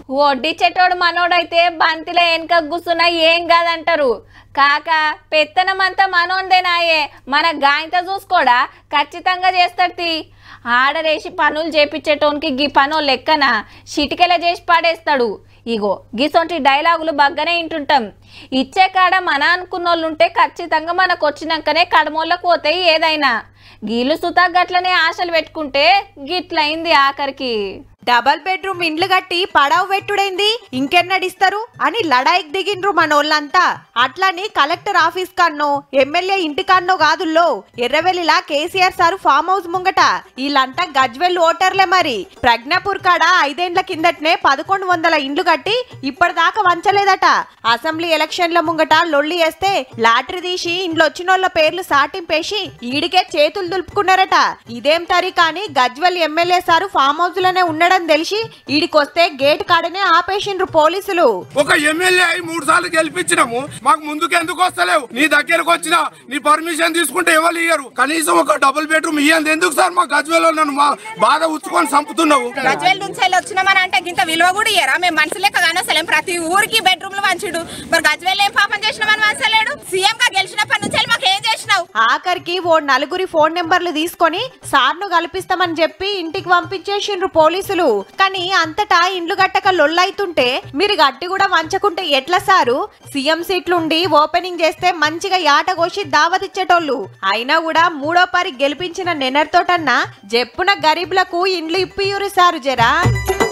వడ్డిచ్చేటోడు మనోడైతే బంతిలో వెనక కూర్చున్నా ఏం కాదంటారు కాక పెత్తనమంతా మనోందేనాయే మన గాయంతో చూసుకోడా ఖచ్చితంగా చేస్తాడు తీ ఆర్డర్ పనులు చేపించేటోనికి గీ పనో లెక్కన చిటికెల చేసి పాడేస్తాడు ఇగో గిసొంటి డైలాగులు బగ్గనే వింటుంటాం ఇచ్చే కాడ మన అనుకున్నోళ్ళుంటే ఖచ్చితంగా మనకు వచ్చినాకనే కడమోళ్ళకు పోతాయి ఏదైనా గీళ్ళు సుతా గట్లనే ఆశలు పెట్టుకుంటే గిట్లయింది ఆఖరికి డబల్ బెడ్రూమ్ ఇండ్లు కట్టి పడావు పెట్టుడైంది ఇంకెన్నడిస్తారు అని లడాయికి దిగిండ్రు మనోళ్ళంతా అట్లని కలెక్టర్ ఆఫీస్ కన్నో ఎమ్మెల్యే ఇంటి కన్నో కాదుల్లో ఎర్రవెల్లిలా కేసీఆర్ సారు ఫామ్ హౌస్ ముంగట వీళ్ళంతా గజ్వెల్ ఓటర్లే మరి ప్రజ్ఞాపూర్ కాడ ఐదేండ్ల కిందటనే పదకొండు వందల ఇండ్లు కట్టి ఇప్పటిదాకా వంచలేదట అసెంబ్లీ ఎలక్షన్ల ముంగట లొల్లి వేస్తే లాటరీ తీసి ఇండ్లు వచ్చినోళ్ళ పేర్లు సాటింపేసి ఈడికే చేతులు దులుపుకున్నారట ఇదేం తరి కానీ Gajwel MLA sir farm house లోనే ఉండడం తెలిసి ఈడికొస్తే గేట్ కాడనే ఆపేసిండ్రు పోలీసులు ఒక ఎమ్మెల్యే అయి మూడు సార్లు గెలిపించినాము మాకు ముందుకు ఎందుకు వస్తలేవు నీ దగ్గరకు వచ్చినా నీ పర్మిషన్ తీసుకుంటే ఎవరు ఇయ్యరు కనీసం ఒక డబుల్ బెడ్రూమ్ ఇయ్యంది ఎందుకు సార్ మా గజ్వేలో నన్ను మా బాధ ఉచ్చుకొని చంపుతున్నావు గజ్వేల్ నుంచి వెళ్ళి వచ్చినామని అంటే ఇంత విలువ కూడా ఇయ్యరా మేము మనుషులు లెక్క కానొస్తలేం ప్రతి ఊరికి బెడ్రూమ్ లో వంచుడు మరి గజ్వేల్ ఏం పాపం చేసినామని వంచలేడు సీఎం గా గెలిచినప్పటి నుంచి వెళ్ళి మాకు ఏం చేసినావు ఆఖరికి ఓ నలుగురి ఫోన్ నెంబర్లు తీసుకొని సార్ను కల్పిస్తామని చెప్పి ఇంటికి పంపించేసిండ్రు పోలీసులు కానీ అంతటా ఇండ్లు గట్టక లొల్లైతుంటే మీరు గట్టి కూడా వంచకుంటే ఎట్లా సారు సీఎం సీట్లుండి ఓపెనింగ్ చేస్తే మంచిగా యాట కోసి దావతిచ్చేటోళ్ళు అయినా కూడా మూడో పరి గెలిపించిన నెనర్తోటన్నా జెప్పున గరీబులకు ఇండ్లు ఇప్పియురు సారు జరా